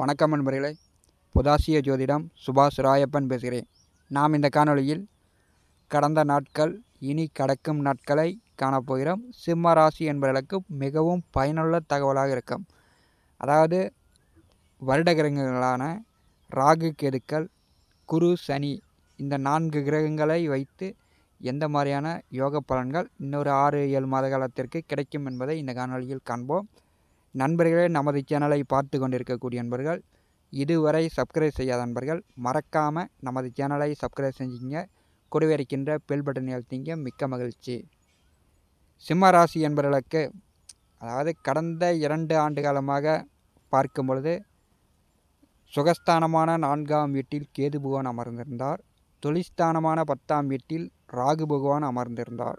வணக்கம் நண்பர்களே புதாசிய ஜோதிடம் சுபாஷ் ராயப்பன் பேசுகிறேன் நாம் இந்த காணொளியில் கடந்த நாட்கள் இனி கடக்கும் நாட்களை காணப்போகிறோம் சிம்ம ராசி என்பவர்களுக்கு மிகவும் பயனுள்ள தகவலாக இருக்கும் அதாவது வருட கிரகங்களான ராகு கேதுக்கள் குரு சனி இந்த நான்கு கிரகங்களை வைத்து எந்த மாதிரியான யோக பலன்கள் இன்னொரு ஆறு ஏழு மாத காலத்திற்கு கிடைக்கும் என்பதை இந்த காணொளியில் காண்போம் நண்பர்களே நமது சேனலை பார்த்து கொண்டிருக்கக்கூடிய நண்பர்கள் இதுவரை சப்ஸ்கிரைப் செய்யாத நண்பர்கள் மறக்காமல் நமது சேனலை சப்ஸ்கிரைப் செஞ்சீங்க கூடவே இருக்கின்ற பெல் பட்டன் அழுத்திங்க மிக்க மகிழ்ச்சி சிம்ம ராசி என்பவர்களுக்கு அதாவது கடந்த இரண்டு ஆண்டு காலமாக பார்க்கும் பொழுது சுகஸ்தானமான நான்காம் வீட்டில் கேது பகவான் அமர்ந்திருந்தார் தொழிஸ்தானமான பத்தாம் வீட்டில் ராகு பகவான் அமர்ந்திருந்தார்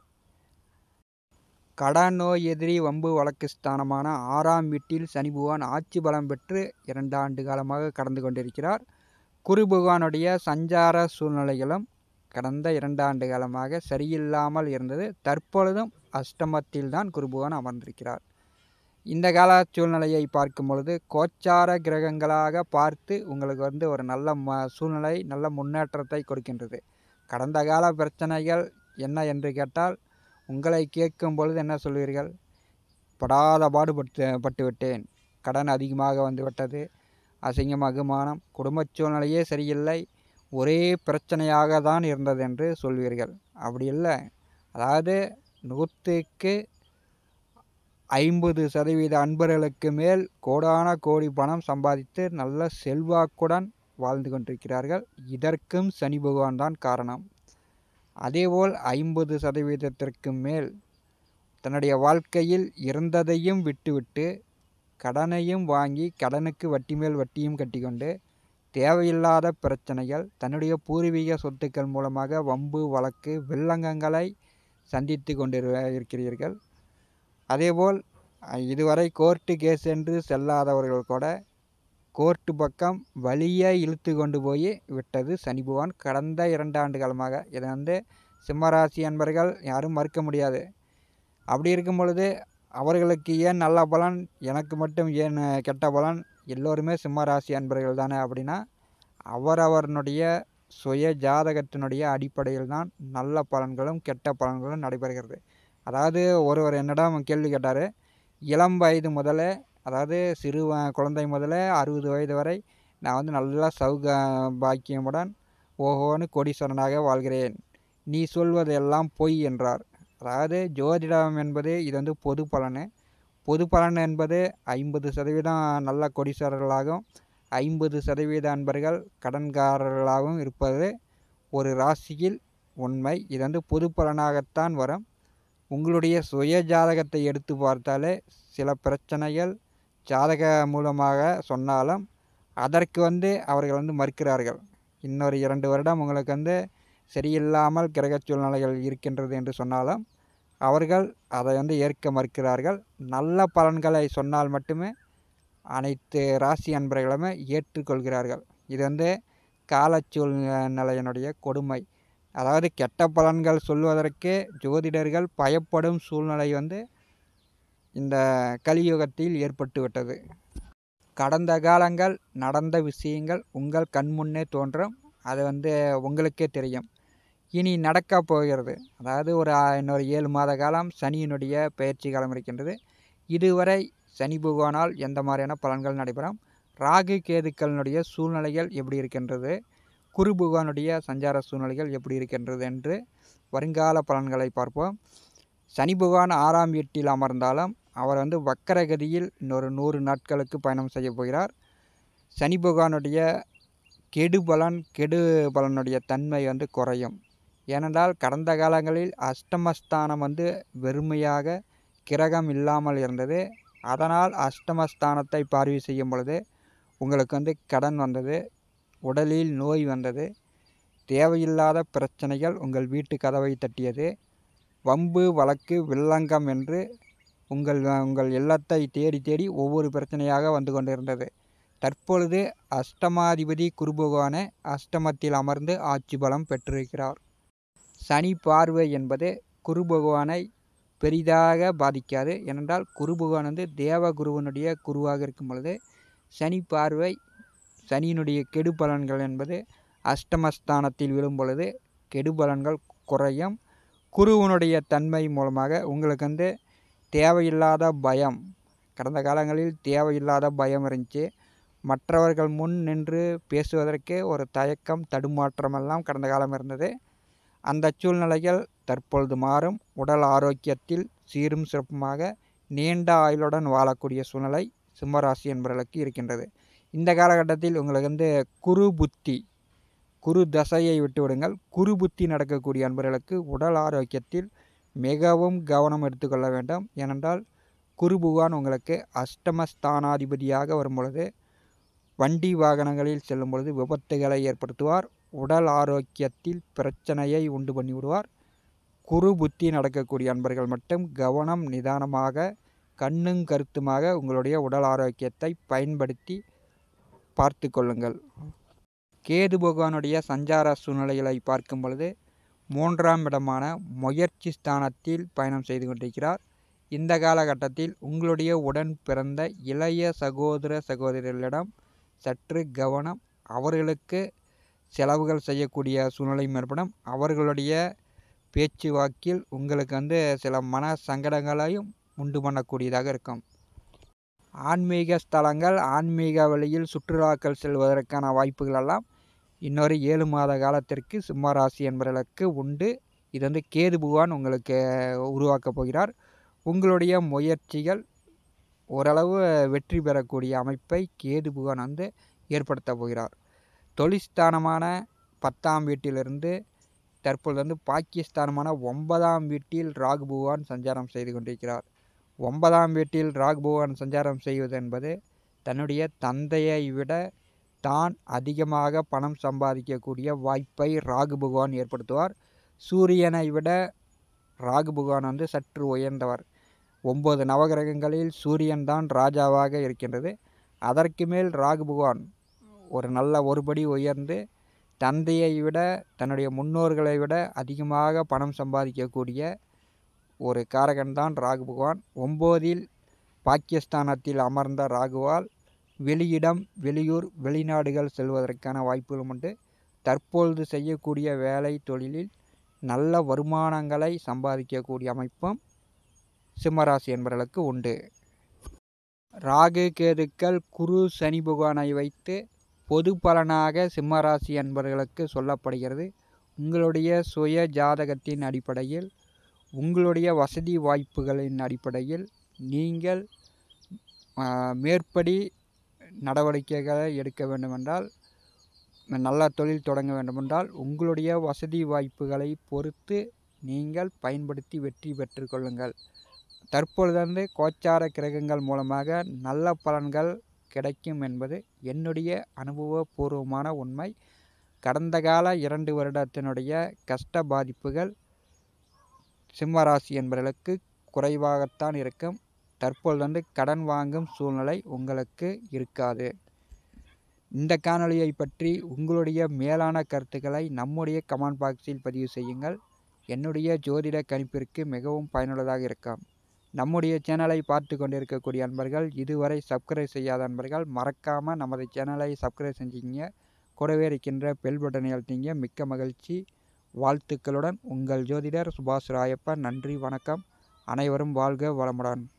கடன் நோய் எதிரி வம்பு வழக்கு ஸ்தானமான ஆறாம் வீட்டில் சனி பகவான் ஆட்சி பலம் பெற்று இரண்டு ஆண்டு காலமாக கடந்து கொண்டிருக்கிறார் குரு பகவானுடைய சஞ்சார சூழ்நிலைகளும் கடந்த இரண்டு ஆண்டு காலமாக சரியில்லாமல் இருந்தது தற்பொழுதும் அஷ்டமத்தில் தான் குரு பகவான் அமர்ந்திருக்கிறார் இந்த கால சூழ்நிலையை பார்க்கும் பொழுது கோச்சார கிரகங்களாக பார்த்து உங்களுக்கு வந்து ஒரு நல்ல ம சூழ்நிலை நல்ல முன்னேற்றத்தை கொடுக்கின்றது கடந்த கால பிரச்சனைகள் என்ன என்று கேட்டால் உங்களை கேட்கும் பொழுது என்ன சொல்வீர்கள் படாத பாடுபட்டு பட்டு விட்டேன் கடன் அதிகமாக வந்து விட்டது அசிங்கம் அகுமானம் குடும்ப சூழ்நிலையே சரியில்லை ஒரே பிரச்சனையாக தான் இருந்தது என்று சொல்வீர்கள் அப்படி இல்லை அதாவது நூற்றுக்கு ஐம்பது சதவீத அன்பர்களுக்கு மேல் கோடான கோடி பணம் சம்பாதித்து நல்ல செல்வாக்குடன் வாழ்ந்து கொண்டிருக்கிறார்கள் இதற்கும் சனி பகவான் தான் காரணம் அதேபோல் ஐம்பது சதவீதத்திற்கு மேல் தன்னுடைய வாழ்க்கையில் இருந்ததையும் விட்டுவிட்டு கடனையும் வாங்கி கடனுக்கு வட்டி மேல் வட்டியும் கட்டிக்கொண்டு தேவையில்லாத பிரச்சனைகள் தன்னுடைய பூர்வீக சொத்துக்கள் மூலமாக வம்பு வழக்கு வில்லங்கங்களை சந்தித்து கொண்டிரு இருக்கிறீர்கள் அதேபோல் இதுவரை கோர்ட்டு கேஸ் என்று செல்லாதவர்கள் கூட கோர்ட்டு பக்கம் வழியே இழுத்து கொண்டு போய் விட்டது சனி பகவான் கடந்த இரண்டு ஆண்டு காலமாக இதை வந்து சிம்மராசி அன்பர்கள் யாரும் மறுக்க முடியாது அப்படி இருக்கும் பொழுது அவர்களுக்கு ஏன் நல்ல பலன் எனக்கு மட்டும் ஏன் கெட்ட பலன் எல்லோருமே சிம்மராசி அன்பர்கள் தானே அப்படின்னா அவரவர்களுடைய சுய ஜாதகத்தினுடைய அடிப்படையில் தான் நல்ல பலன்களும் கெட்ட பலன்களும் நடைபெறுகிறது அதாவது ஒருவர் என்னிடம் கேள்வி கேட்டார் இளம் வயது முதலே அதாவது சிறு குழந்தை முதல்ல அறுபது வயது வரை நான் வந்து நல்லா சௌக பாக்கியமுடன் ஓஹோன்னு கோடீஸ்வரனாக வாழ்கிறேன் நீ சொல்வதெல்லாம் பொய் என்றார் அதாவது ஜோதிடம் என்பது இது வந்து பொது பலன் பொது பலன் என்பது ஐம்பது சதவீதம் நல்ல கோடீஸ்வரர்களாகவும் ஐம்பது சதவீத அன்பர்கள் கடன்காரர்களாகவும் இருப்பது ஒரு ராசியில் உண்மை இது வந்து பொது பலனாகத்தான் வரும் உங்களுடைய சுய ஜாதகத்தை எடுத்து பார்த்தாலே சில பிரச்சனைகள் ஜாதக மூலமாக சொன்னாலும் அதற்கு வந்து அவர்கள் வந்து மறுக்கிறார்கள் இன்னொரு இரண்டு வருடம் உங்களுக்கு வந்து சரியில்லாமல் கிரக சூழ்நிலைகள் இருக்கின்றது என்று சொன்னாலும் அவர்கள் அதை வந்து ஏற்க மறுக்கிறார்கள் நல்ல பலன்களை சொன்னால் மட்டுமே அனைத்து ராசி அன்பர்களுமே ஏற்றுக்கொள்கிறார்கள் இது வந்து கால சூழ்நிலையினுடைய கொடுமை அதாவது கெட்ட பலன்கள் சொல்வதற்கு ஜோதிடர்கள் பயப்படும் சூழ்நிலை வந்து இந்த கலியுகத்தில் ஏற்பட்டு விட்டது கடந்த காலங்கள் நடந்த விஷயங்கள் உங்கள் கண்முன்னே தோன்றும் அது வந்து உங்களுக்கே தெரியும் இனி நடக்க போகிறது அதாவது ஒரு இன்னொரு ஏழு மாத காலம் சனியினுடைய பயிற்சி காலம் இருக்கின்றது இதுவரை சனி பகவானால் எந்த மாதிரியான பலன்கள் நடைபெறும் ராகு கேதுக்களினுடைய சூழ்நிலைகள் எப்படி இருக்கின்றது குரு பகவானுடைய சஞ்சார சூழ்நிலைகள் எப்படி இருக்கின்றது என்று வருங்கால பலன்களை பார்ப்போம் சனி பகவான் ஆறாம் வீட்டில் அமர்ந்தாலும் அவர் வந்து வக்கரகதியில் இன்னொரு நூறு நாட்களுக்கு பயணம் செய்ய போகிறார் சனி பகவானுடைய கெடு பலன் கெடு பலனுடைய தன்மை வந்து குறையும் ஏனென்றால் கடந்த காலங்களில் அஷ்டமஸ்தானம் வந்து வெறுமையாக கிரகம் இல்லாமல் இருந்தது அதனால் அஷ்டமஸ்தானத்தை பார்வை செய்யும் பொழுது உங்களுக்கு வந்து கடன் வந்தது உடலில் நோய் வந்தது தேவையில்லாத பிரச்சனைகள் உங்கள் வீட்டு கதவை தட்டியது வம்பு வழக்கு வில்லங்கம் என்று உங்கள் உங்கள் இல்லத்தை தேடி தேடி ஒவ்வொரு பிரச்சனையாக வந்து கொண்டிருந்தது தற்பொழுது அஷ்டமாதிபதி குரு பகவானே அஷ்டமத்தில் அமர்ந்து ஆட்சி பலம் பெற்றிருக்கிறார் சனி பார்வை என்பது குரு பகவானை பெரிதாக பாதிக்காது ஏனென்றால் குரு பகவான் வந்து தேவ குருவனுடைய குருவாக இருக்கும் பொழுது சனி பார்வை சனியினுடைய கெடு பலன்கள் என்பது அஷ்டமஸ்தானத்தில் விழும் பொழுது கெடு பலன்கள் குறையும் குருவனுடைய தன்மை மூலமாக உங்களுக்கு வந்து தேவையில்லாத பயம் கடந்த காலங்களில் தேவையில்லாத பயம் இருந்துச்சு மற்றவர்கள் முன் நின்று பேசுவதற்கே ஒரு தயக்கம் தடுமாற்றமெல்லாம் கடந்த காலம் இருந்தது அந்த சூழ்நிலைகள் தற்பொழுது மாறும் உடல் ஆரோக்கியத்தில் சீரும் சிறப்புமாக நீண்ட ஆயுளுடன் வாழக்கூடிய சூழ்நிலை சிம்மராசி என்பவர்களுக்கு இருக்கின்றது இந்த காலகட்டத்தில் உங்களுக்கு வந்து குரு புத்தி குரு தசையை விட்டு விடுங்கள் குரு புத்தி நடக்கக்கூடிய அன்பர்களுக்கு உடல் ஆரோக்கியத்தில் மிகவும் கவனம் எடுத்துக்கொள்ள வேண்டும் ஏனென்றால் குரு பகவான் உங்களுக்கு அஷ்டமஸ்தானாதிபதியாக வரும் பொழுது வண்டி வாகனங்களில் செல்லும் பொழுது விபத்துகளை ஏற்படுத்துவார் உடல் ஆரோக்கியத்தில் பிரச்சனையை உண்டு பண்ணி விடுவார் குரு புத்தி நடக்கக்கூடிய அன்பர்கள் மட்டும் கவனம் நிதானமாக கண்ணும் கருத்துமாக உங்களுடைய உடல் ஆரோக்கியத்தை பயன்படுத்தி பார்த்து கொள்ளுங்கள் கேது பகவானுடைய சஞ்சார சூழ்நிலைகளை பார்க்கும் பொழுது மூன்றாம் இடமான முயற்சி ஸ்தானத்தில் பயணம் செய்து கொண்டிருக்கிறார் இந்த காலகட்டத்தில் உங்களுடைய உடன் பிறந்த இளைய சகோதர சகோதரிகளிடம் சற்று கவனம் அவர்களுக்கு செலவுகள் செய்யக்கூடிய சூழ்நிலையும் ஏற்படும் அவர்களுடைய பேச்சு வாக்கில் உங்களுக்கு வந்து சில மன சங்கடங்களையும் உண்டு பண்ணக்கூடியதாக இருக்கும் ஆன்மீக ஸ்தலங்கள் ஆன்மீக வழியில் சுற்றுலாக்கள் செல்வதற்கான வாய்ப்புகள் எல்லாம் இன்னொரு ஏழு மாத காலத்திற்கு சிம்மராசி என்பவர்களுக்கு உண்டு இது வந்து கேது பகவான் உங்களுக்கு உருவாக்கப் போகிறார் உங்களுடைய முயற்சிகள் ஓரளவு வெற்றி பெறக்கூடிய அமைப்பை கேது பகவான் வந்து ஏற்படுத்த போகிறார் தொழிற்ஸ்தானமான பத்தாம் வீட்டிலிருந்து தற்பொழுது வந்து பாகிஸ்தானமான ஒன்பதாம் வீட்டில் ராகு பகவான் சஞ்சாரம் செய்து கொண்டிருக்கிறார் ஒன்பதாம் வீட்டில் ராகு பகவான் சஞ்சாரம் செய்வது என்பது தன்னுடைய தந்தையை விட தான் அதிகமாக பணம் சம்பாதிக்கக்கூடிய வாய்ப்பை ராகு பகவான் ஏற்படுத்துவார் சூரியனை விட ராகு பகவான் வந்து சற்று உயர்ந்தவர் ஒம்பது நவகிரகங்களில் சூரியன் தான் ராஜாவாக இருக்கின்றது அதற்கு மேல் ராகு பகவான் ஒரு நல்ல ஒருபடி உயர்ந்து தந்தையை விட தன்னுடைய முன்னோர்களை விட அதிகமாக பணம் சம்பாதிக்கக்கூடிய ஒரு காரகன்தான் ராகு பகவான் ஒம்போதில் பாகிஸ்தானத்தில் அமர்ந்த ராகுவால் வெளியிடம் வெளியூர் வெளிநாடுகள் செல்வதற்கான வாய்ப்புகளும் உண்டு தற்பொழுது செய்யக்கூடிய வேலை தொழிலில் நல்ல வருமானங்களை சம்பாதிக்கக்கூடிய அமைப்பும் சிம்மராசி என்பவர்களுக்கு உண்டு ராகு கேதுக்கள் குரு சனி பகவானை வைத்து பொது பலனாக சிம்மராசி என்பவர்களுக்கு சொல்லப்படுகிறது உங்களுடைய சுய ஜாதகத்தின் அடிப்படையில் உங்களுடைய வசதி வாய்ப்புகளின் அடிப்படையில் நீங்கள் மேற்படி நடவடிக்கைகளை எடுக்க வேண்டுமென்றால் நல்ல தொழில் தொடங்க வேண்டுமென்றால் உங்களுடைய வசதி வாய்ப்புகளை பொறுத்து நீங்கள் பயன்படுத்தி வெற்றி பெற்று கொள்ளுங்கள் தற்பொழுது வந்து கோச்சார கிரகங்கள் மூலமாக நல்ல பலன்கள் கிடைக்கும் என்பது என்னுடைய அனுபவபூர்வமான உண்மை கடந்த கால இரண்டு வருடத்தினுடைய கஷ்ட பாதிப்புகள் சிம்மராசி என்பவர்களுக்கு குறைவாகத்தான் இருக்கும் தற்பொழுது வந்து கடன் வாங்கும் சூழ்நிலை உங்களுக்கு இருக்காது இந்த காணொளியை பற்றி உங்களுடைய மேலான கருத்துக்களை நம்முடைய கமெண்ட் பாக்ஸில் பதிவு செய்யுங்கள் என்னுடைய ஜோதிட கணிப்பிற்கு மிகவும் பயனுள்ளதாக இருக்கும் நம்முடைய சேனலை பார்த்து கொண்டிருக்கக்கூடிய அன்பர்கள் இதுவரை சப்ஸ்கிரைப் செய்யாத அன்பர்கள் மறக்காமல் நமது சேனலை சப்ஸ்கிரைப் செஞ்சீங்க கூடவே இருக்கின்ற பெல் பட்டனை அழுத்திங்க மிக்க மகிழ்ச்சி வாழ்த்துக்களுடன் உங்கள் ஜோதிடர் சுபாஷ் ராயப்பன் நன்றி வணக்கம் அனைவரும் வாழ்க வளமுடன்